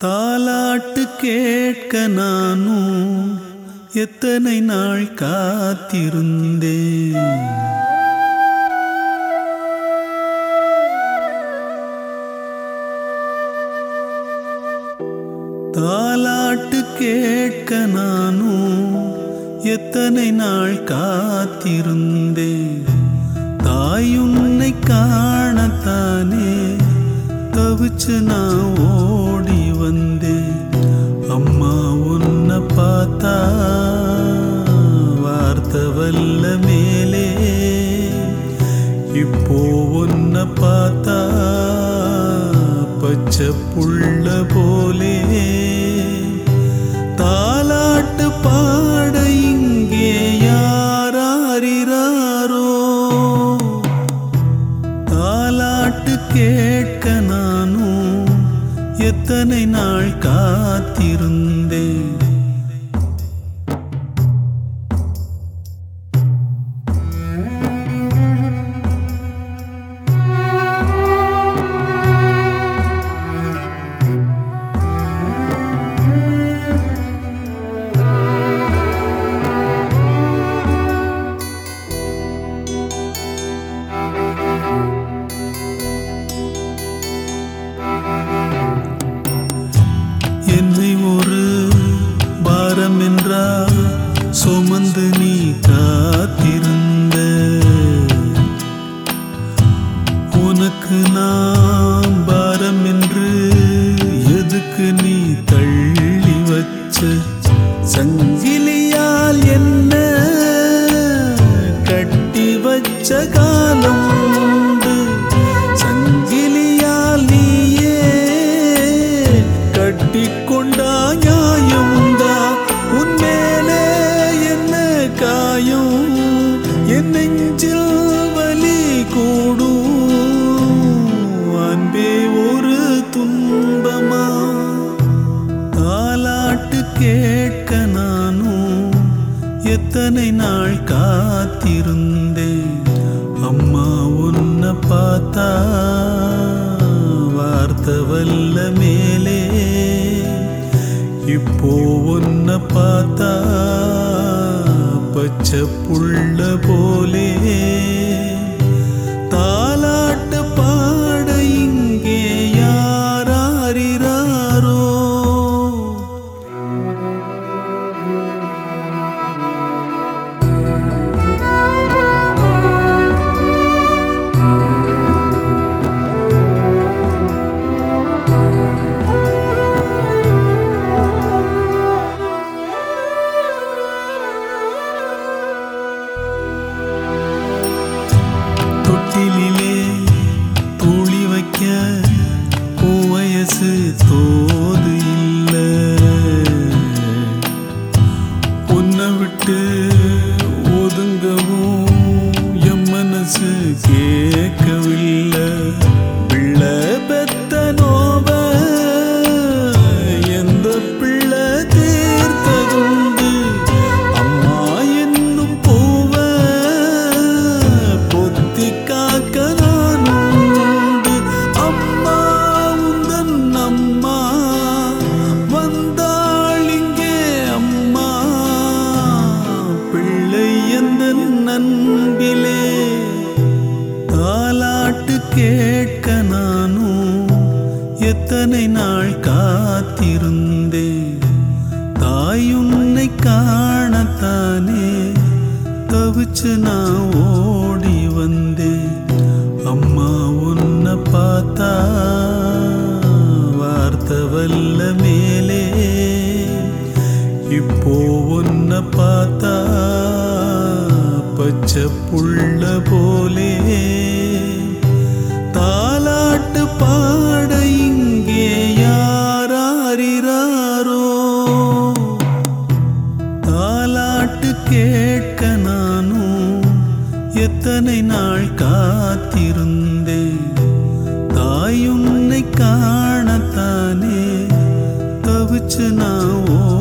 தாலாட்டு கேட்க நானும் எத்தனை நாள் காத்திருந்தேன் தாலாட்டு கேட்க நானும் எத்தனை நாள் காத்திருந்தேன் தாயுன்னை காணத்தானே தவிச்சு நான் ஓடி வந்தேன் அம்மா உன்னை பார்த்தா வார்த்தை வல்ல மேலே இப்போ உன்னை பார்த்தா பச்சை புள்ள போலே தாலாட்டு பாட இங்கே யாராரிராரோ தாலாட்டு கேட்க நானும் எத்தனை நாள் காத்திருந்தேன் என்னை ஒரு பாரம் என்றா சுமந்து நீ காத்திருந்த உனக்கு நான் பாரம் என்று எதுக்கு நீ தள்ளி வச்ச சங்கிலியால் என்ன கட்டி வச்ச காலம் உண்டு சங்கிலியால் நீயே கட்டிக்கொண்டா நியாயம் உண்டா உன்மேலே என்ன காயம் என் நெஞ்சில் வலி கூடும் அன்பே ஒரு துன்பமா தாலாட்டு கேட்க நானும் எத்தனை நாள் காத்திருந்தேன் அம்மா உன்னை பார்த்தா வார்த்தை வல்ல மேலே இப்போ உன்னை பார்த்தா பச்சை புள்ள போலே தாலாட்டு பாட இங்கே யாராரிராரோ தொட்டிலே தூளி வைக்க உன் வயசு தோது இல்ல உன்னை விட்டு ஒதுங்கவும் என் மனசு கேட்கவில்லை பிள்ளை பெத்த நோவ எந்த பிள்ளை தீர்த்ததுண்டு அம்மா என்னும் பூவ பொத்தி காக்க நான் உண்டு அம்மா உந்தன் அம்மா வந்தாள் இங்கே அம்மா பிள்ளை எந்த நண்பிலே தாலாட்டு கேட்க நானும் எத்தனை நாள் காத்திருந்தேன் தாயுன்னை காணத்தானே தவிச்சு நான் ஓடி வந்தேன் அம்மா உன்னை பார்த்தா வார்த்தை வல்ல மேலே இப்போ உன்னை பார்த்தா பச்சை புள்ள போலே தாலாட்டு பாட இங்கே யாராரிராரோ தாலாட்டு கேட்க நானும் எத்தனை நாள் காத்திருந்தேன் தாயுன்னை காணத்தானே தவிச்சு நான் ஓ